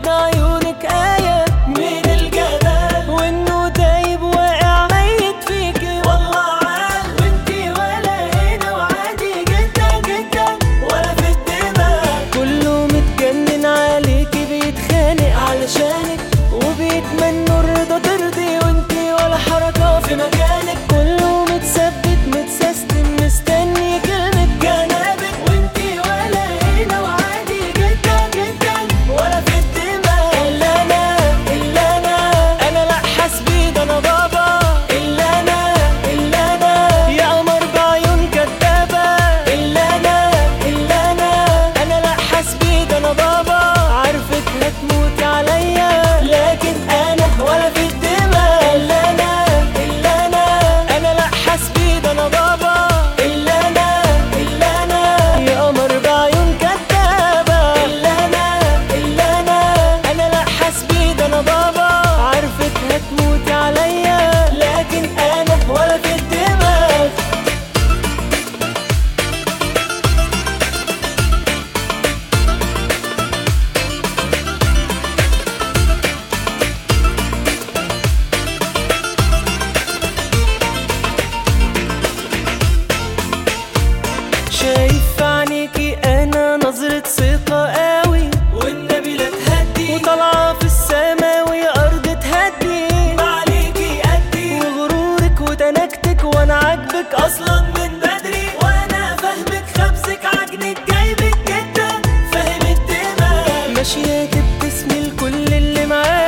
حسن عيونك آية من الجمال وإنه دايب واقع ميت فيكي والله عال وإنتي ولا هنا وعادي جدا جدا ولا في الدماغ كله متجنن عليكي بيتخانق علشانك وبيتمنوا الرضا ترضي وإنتي ولا حركة في مكانك كله متثبت متسيستم مستني كلمة جنابك وإنتي ولا هنا وعادي جدا جدا ولا في الدماغ إلا أنا إلا أنا أنا لأ حسبي ده أنا بابا إلا أنا إلا أنا يا قمر بعيون كدابة إلا أنا إلا أنا أنا لأ حسبي ده أنا بابا عارفك هتموتي عليا لكن أنا ولا في الدماغ إلا أنا إلا أنا أنا لأ حسبي ده أنا بابا إلا أنا إلا أنا يا قمر بعيون كدابة إلا أنا إلا أنا أنا لأ حسبي ده أنا بابا عارفك هتموتي عليا لكن أنا ولا في الدماغ شايف في عينيكي انا نظرة ثقة قوي والنبي لا تهدي وطالعة في السما ويا ارض تهدي ما عليكي قدي وغرورك وتنكتك وانا عاجبك اصلا من بدري وانا فاهمك خبزك عجنك جايبك جدا فاهم الدماغ ماشية بتسمي لكل اللي معاك